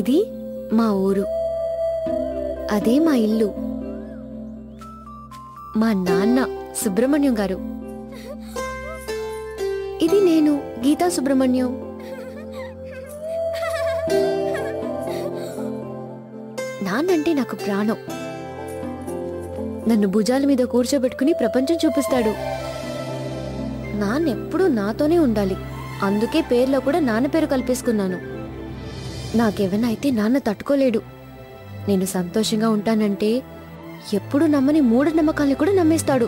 ఇది మా ఊరు అదే మా ఇల్లు మా నాన్న సుబ్రహ్మణ్యం గారు ఇది నేను గీతా సుబ్రహ్మణ్యం నాన్నంటే నాకు ప్రాణం నన్ను భుజాల మీద కూర్చోబెట్టుకుని ప్రపంచం చూపిస్తాడు నాన్న ఎప్పుడూ నాతోనే ఉండాలి అందుకే పేర్లో కూడా నాన్న పేరు కల్పేసుకున్నాను నాకేమైనా అయితే నాన్న తట్టుకోలేడు నేను సంతోషంగా ఉంటానంటే ఎప్పుడు నమ్మని మూఢనమ్మకాల్ని కూడా నమ్మేస్తాడు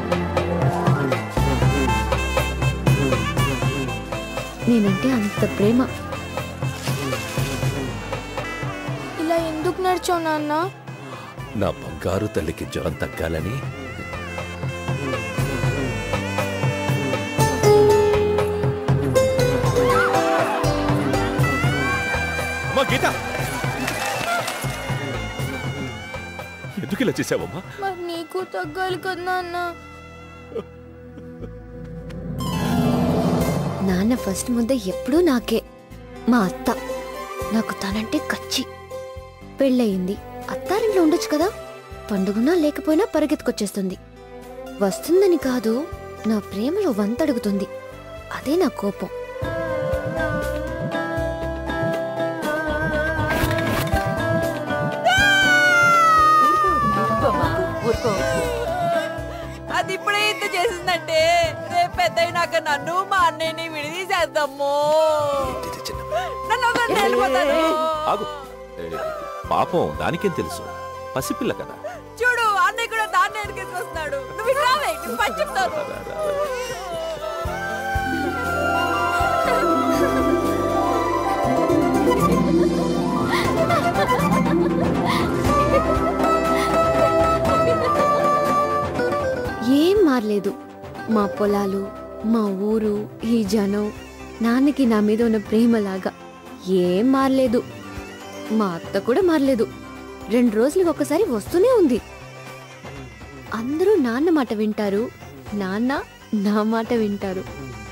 నేనంటే అంత ప్రేమ ఇలా ఎందుకు నడిచావు నాన్న నా బంగారు తల్లికి జ్వరం తగ్గాలని అమ్మా గీత ఎందుకు ఇలా చేసావమ్మా మరి నీకు తగ్గాలి కదా నాన్న నాన్న ఫస్ట్ ముద్ద ఎప్పుడూ నాకే మా అత్త నాకు తనంటే కచ్చి పెళ్ళయింది అత్తారింట్లో ఉండొచ్చు కదా పండుగునా లేకపోయినా పరిగెత్తుకొచ్చేస్తుంది వస్తుందని కాదు నా ప్రేమలో వంతడుగుతుంది అదే నా కోపం ఊరుకో అది ఇప్పుడే ఇంత చేసిందంటే రేపు పెద్దయినాక నన్ను మా అన్నయ్యని విడిదీసేద్దాము ఇది చిన్న నన్ను ఒకరిని వెళ్ళిపోతాను ఆగు ఏ, పాపం దానికేం తెలుసు పసిపిల్ల కదా చూడు అన్నయ్య కూడా దాన్ని ఎదుకేసి వస్తున్నాడు నువ్వు ఇటు రావే నువ్వు పని చెప్తాను రా, రా, రా. ఏం మారలేదు మా పొలాలు మా ఊరు ఈ జనం నాన్నకి నా మీద ఉన్న ప్రేమలాగా ఏం మారలేదు మా అత్త కూడా మారలేదు రెండు రోజులకి ఒకసారి వస్తూనే ఉంది అందరూ నాన్న మాట వింటారు నాన్న నా మాట వింటారు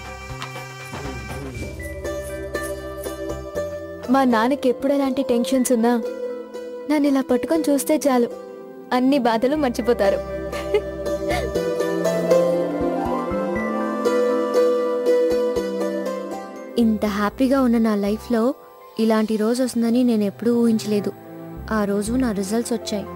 మా నాన్నకి ఎప్పుడు ఎలాంటి టెన్షన్స్ ఉన్నా నన్ను ఇలా పట్టుకొని చూస్తే చాలు అన్ని బాధలు మర్చిపోతారు ఇంత హ్యాపీగా ఉన్న నా లైఫ్లో ఇలాంటి రోజు వస్తుందని నేను ఎప్పుడూ ఊహించలేదు ఆ రోజు నా రిజల్ట్స్ వచ్చాయి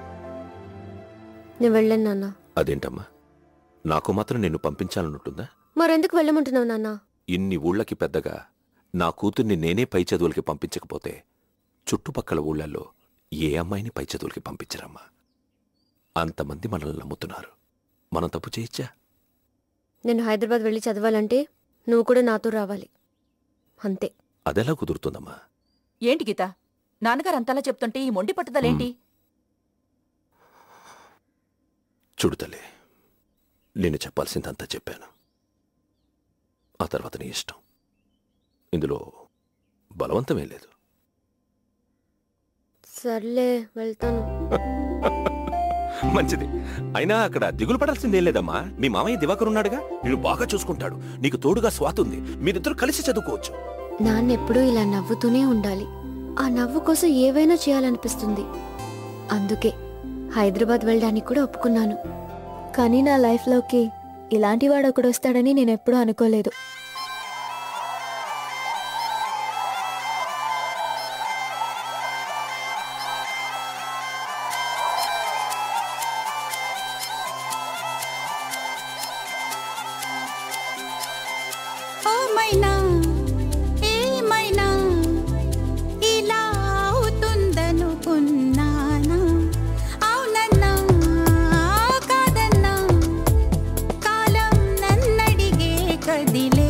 నేను వెళ్ళాను నాన్న అదేంటమ్మా నాకు మాత్రం నిన్ను పంపించాలనుంటుందా మరెందుకు వెళ్ళమంటున్నావు నాన్న ఇన్ని ఊళ్ళకి పెద్దగా నా కూతుర్ని నేనే పై చదువులకి పంపించకపోతే చుట్టుపక్కల ఊళ్ళల్లో ఏ అమ్మాయిని పై చదువులకి పంపించరమ్మా అంతమంది మనల్ని నమ్ముతున్నారు మనం తప్పు చేయొచ్చా నేను హైదరాబాద్ వెళ్ళి చదవాలంటే నువ్వు కూడా నాతో రావాలి అంతే అదెలా కుదురుతుందమ్మా ఏంటి గీత నాన్నగారు అంతలా చెప్తుంటే ఈ మొండి పట్టుదలేంటి చూడు తల్లి నేను చెప్పాల్సిందంతా చెప్పాను ఆ తర్వాత నీ ఇష్టం ఇందులో బలవంతమే లేదు సర్లే వెళ్తాను మంచిది అయినా అక్కడ దిగులు పడాల్సిందేం లేదమ్మా మీ మామయ్య దివాకర్ ఉన్నాడుగా నేను బాగా చూసుకుంటాడు నీకు తోడుగా స్వాతి ఉంది మీరిద్దరు కలిసి చదువుకోవచ్చు నాన్న ఎప్పుడూ ఇలా నవ్వుతూనే ఉండాలి ఆ నవ్వు కోసం ఏవైనా చేయాలనిపిస్తుంది అందుకే హైదరాబాద్ వెళ్ళడానికి కూడా ఒప్పుకున్నాను కానీ నా లైఫ్లోకి ఇలాంటి వాడు ఒకడు వస్తాడని నేను ఎప్పుడూ అనుకోలేదు ఓ మైనా ఏమైనా ఇలా అవుతుందనుకున్నానా అవునన్నా కాదన్నా కాలం నన్నడిగే కదిలే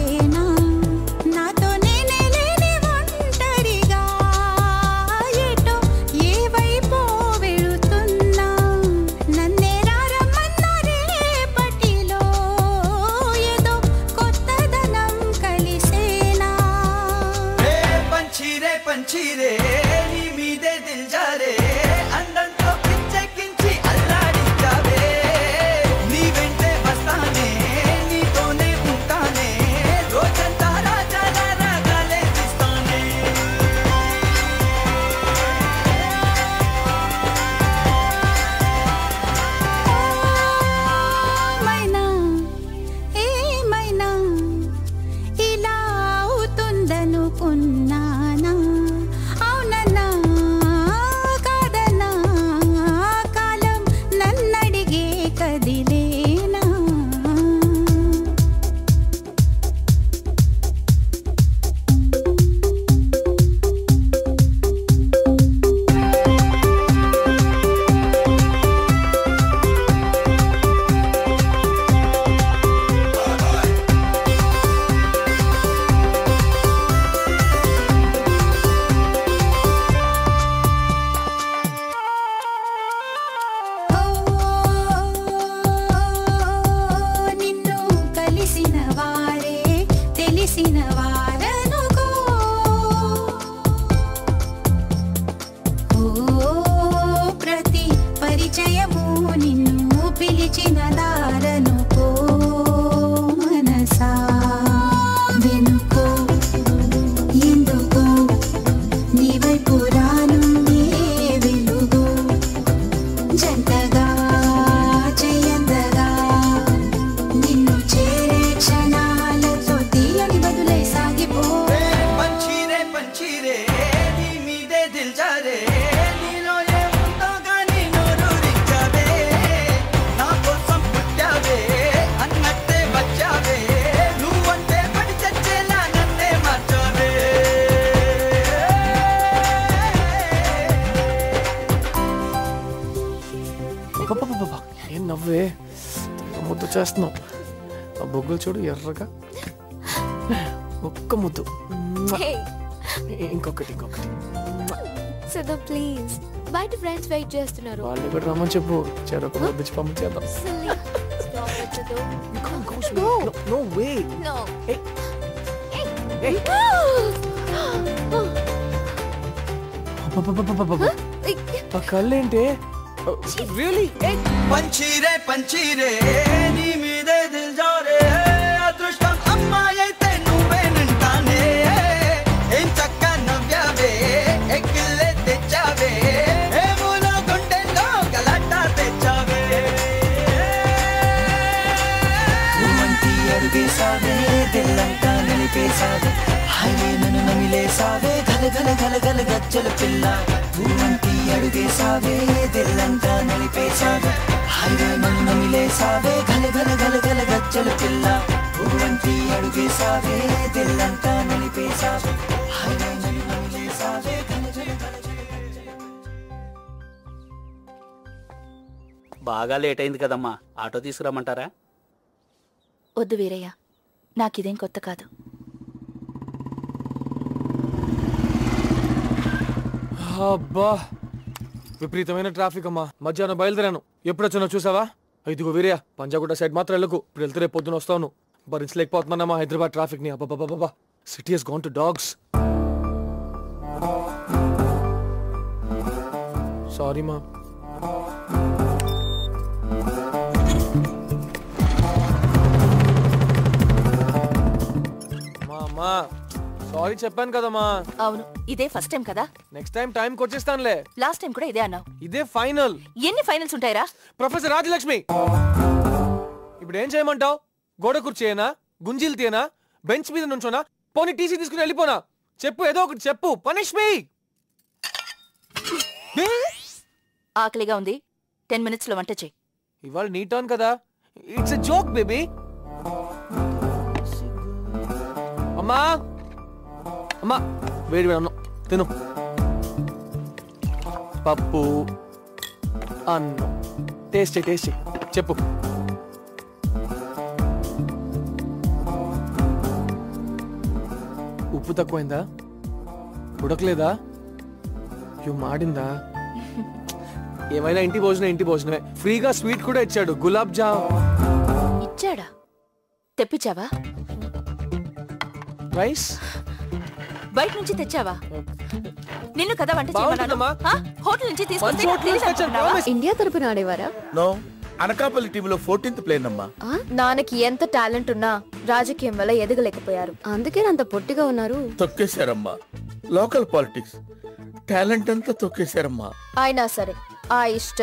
పిలిచిన దారను పో మనసా వెనుకో ఎందుకు నీ వైపు రానుంది వెలుగు జంటగా చేయందగా నిన్ను చేరే క్షణాలతో తీయని బదులై సాగిపో పంచిరే పంచిరే నీ మీదే దిల్జారే నీలో ఏముందో గానీ నోరూరించావే నా కోసం పుట్టావే అన్నట్టే వచ్చావే నువ్వంటే పడి చచ్చేలా నన్నే మార్చావే అబ్బబ్బబ్బబ్బ, ఏం నవ్వే తెగ ముద్దు చేస్తున్నావు ఆ బొగ్గులు చూడు ఎర్రగా ఒక్క ముద్దు హే ఇంకొకటి ఇంకొకటి సుధా ప్లీజ్ బయట ఫ్రెండ్స్ వెయిట్ చేస్తున్నారు వాళ్ళు కూడా రమ్మని చెప్పు చెరొక ముద్దు పంపించేద్దాం Silly. Stop it, Sidhu. No, no way. No. Hey. Hey. అబ్బబ్బబ్బబ్బబ్బబ్బ. ఆ కళ్ళేంటే రియలీ పంచిరే పంచిరే నీ మీదే దిల్జారే అదృష్టం అమ్మాయి అయితే నువ్వేనంటానే ఏం చక్క నవ్వావే ఎక్కిల్లే తెచ్చావే ఏమూలో గుండెల్లో గలాట తెచ్చావే నువ్వంటి అడుగేసావే దిల్లంతా నిలిపేసావే హైవే నన్ను నమిలేసావే గల గల గల గల గజ్జల పిల్ల నువ్వంటి అడుగేసావే దిల్లంతా నిలిపేసావే హైవే నన్ను నమిలేసావే గల గల గల గల గజ్జల పిల్ల నువ్వంటి అడుగేసావే దిల్లంతా నిలిపేసావే హైవే నన్ను నమిలేసావే గల గల గల బాగా లేట్ అయింది కదమ్మా ఆటో తీసుకురమ్మంటారా వద్దు వీరయ్య నాకిదేం కొత్త కాదు అబ్బా విపరీతమైన ట్రాఫిక్ అమ్మా మధ్యాహ్నం బయలుదేరాను ఎప్పుడు వచ్చానో చూసావా ఇదిగో వీరయ్య పంజాగుట్ట సైడ్ మాత్రం వెళ్ళకు ఇప్పుడు వెళ్తే రేపు పొద్దున వస్తాను భరించలేకపోతున్నానమ్మా హైదరాబాద్ ట్రాఫిక్ ని అబ్బాబాబా city he's gone to dogs sorry మా అమ్మా సారీ చెప్పాను కదమ్మా అవును ఇదే ఫస్ట్ టైం కదా నెక్స్ట్ టైం టైంకి వచ్చేస్తానులే లాస్ట్ టైం కూడా ఇదే అన్నావు ఇదే ఫైనల్ ఎన్ని ఫైనల్స్ ఉంటాయిరా ప్రొఫెసర్ రాజలక్ష్మి ఇప్పుడు ఏం చేయమంటావు గోడ కుర్చీయేనా గుంజీలు తీయనా బెంచ్ మీద నుంచోనా పోనీ టీసీ తీసుకుని వెళ్ళిపోనా చెప్పు ఏదో ఒకటి చెప్పు పనిష్ మీ ఆకలిగా ఉంది టెన్ మినిట్స్ లో వంట చెయ్యి ఇవాళ నీ టర్న్ కదా ఇట్స్ ఎ జోక్ బేబీ అమ్మా అమ్మా వేడి వేడి అన్నం తిను పప్పు అన్నం టేస్ట్ టేస్ట్ చెప్పు ఉప్పు తక్కువైందా ఉడకలేదా యు మాడిందా ఏమైనా ఇంటి భోజనం ఇంటి భోజనమే ఫ్రీగా స్వీట్ కూడా ఇచ్చాడు గులాబ్ జామ్ ఇచ్చాడా తెప్పించావా రైస్ బయట నుంచి తెచ్చావా నిన్ను కదా వంట చేయమన్నాను బాగుంటుందమ్మా. ఆ? హోటల్ నుంచి తీసుకొస్తే మంచి నాకు హోటల్ నుంచి తెలీదు తెచ్చాను, అనుకుంటున్నావా? promise. ఇండియా తరపున ఆడేవారా నో అనకాపల్లి టీంలో ఫోర్టీన్త్ ప్లేన్ అమ్మా నాన్నకి ఎంత టాలెంట్ ఉన్నా రాజకీయం వల్ల ఎదగలేకపోయారు అందుకే అంత పొట్టిగా ఉన్నారు తొక్కేశారమ్మా లోకల్ పాలిటిక్స్ టాలెంట్ అంతా తొక్కేశారమ్మా అయినా సరే ఆ ఇష్టం